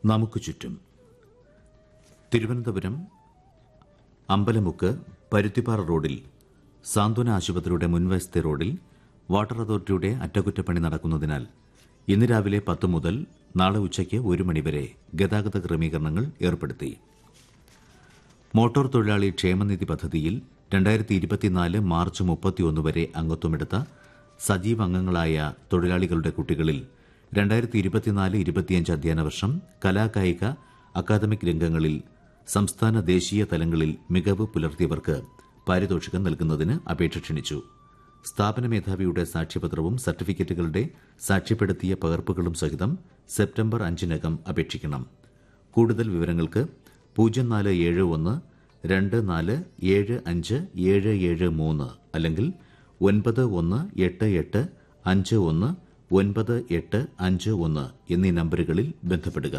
നമുക്ക് ചുറ്റും തിരുവനന്തപുരം അമ്പലമുക്ക് പരുത്തിപ്പാറ റോഡിൽ സാന്ത്വന ആശുപത്രിയുടെ മുൻവശത്തെ റോഡിൽ വാട്ടർ അതോറിറ്റിയുടെ അറ്റകുറ്റപ്പണി നടക്കുന്നതിനാൽ ഇന്ന് രാവിലെ പത്ത് മുതൽ നാളെ ഉച്ചയ്ക്ക് ഒരു മണിവരെ ഗതാഗത ക്രമീകരണങ്ങൾ ഏർപ്പെടുത്തി മോട്ടോർ തൊഴിലാളി ക്ഷേമനിധി പദ്ധതിയിൽ രണ്ടായിരത്തി ഇരുപത്തിനാല് മാർച്ച് മുപ്പത്തിയൊന്ന് വരെ അംഗത്വമെടുത്ത സജീവ അംഗങ്ങളായ തൊഴിലാളികളുടെ കുട്ടികളിൽ രണ്ടായിരത്തി ഇരുപത്തിനാല് ഇരുപത്തിയഞ്ച് അധ്യയന വർഷം കലാകായിക അക്കാദമിക് രംഗങ്ങളിൽ സംസ്ഥാന ദേശീയ തലങ്ങളിൽ മികവ് പുലർത്തിയവർക്ക് പാരിതോഷികം നൽകുന്നതിന് അപേക്ഷ ക്ഷണിച്ചു സ്ഥാപന മേധാവിയുടെ സാക്ഷ്യപത്രവും സർട്ടിഫിക്കറ്റുകളുടെ സാക്ഷ്യപ്പെടുത്തിയ പകർപ്പുകളും സഹിതം സെപ്റ്റംബർ അഞ്ചിനകം അപേക്ഷിക്കണം കൂടുതൽ വിവരങ്ങൾക്ക് പൂജ്യം നാല് ഏഴ് ഒന്ന് രണ്ട് നാല് ഏഴ് അഞ്ച് ഏഴ് ഏഴ് മൂന്ന് അല്ലെങ്കിൽ ഒൻപത് ഒന്ന് എട്ട് എട്ട് അഞ്ച് ഒന്ന് ഒൻപത് എട്ട് അഞ്ച് ഒന്ന് എന്നീ നമ്പറുകളിൽ ബന്ധപ്പെടുക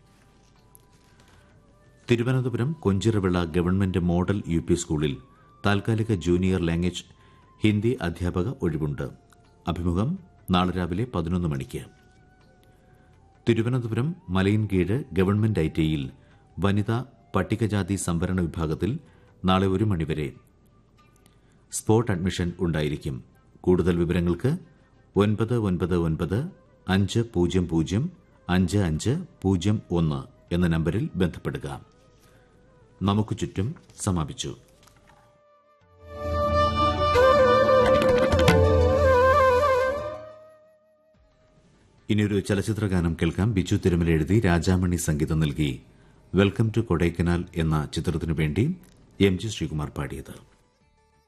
Thiruvananthapuram Konchiravila government model U P സ്കൂളിൽ താൽക്കാലിക ജൂനിയർ ലാംഗ്വേജ് ഹിന്ദി അധ്യാപക ഒഴിവുണ്ട് അഭിമുഖം നാളെ രാവിലെ പതിനൊന്ന് മണിക്ക് തിരുവനന്തപുരം മലയൻകീഴ് ഗവൺമെന്റ് ഐ ടിയിൽ വനിതാ പട്ടികജാതി സംവരണ വിഭാഗത്തിൽ നാളെ ഒരു മണിവരെ സ്പോട്ട് അഡ്മിഷൻ ഉണ്ടായിരിക്കും കൂടുതൽ വിവരങ്ങൾക്ക് ഒൻപത് ഒൻപത് ഒൻപത് അഞ്ച് പൂജ്യം പൂജ്യം അഞ്ച് അഞ്ച് പൂജ്യം ഒന്ന് എന്ന നമ്പറിൽ ബന്ധപ്പെടുക നമുക്ക് ചുറ്റും സമാപിച്ചു ഇനിയൊരു ചലച്ചിത്ര ഗാനം കേൾക്കാം ബിജു തിരുമല എഴുതി രാജാമണി സംഗീതം നൽകി വെൽക്കം ടു കൊടൈക്കനാൽ എന്ന ചിത്രത്തിനു വേണ്ടി എം ജി ശ്രീകുമാർ പാടിയത്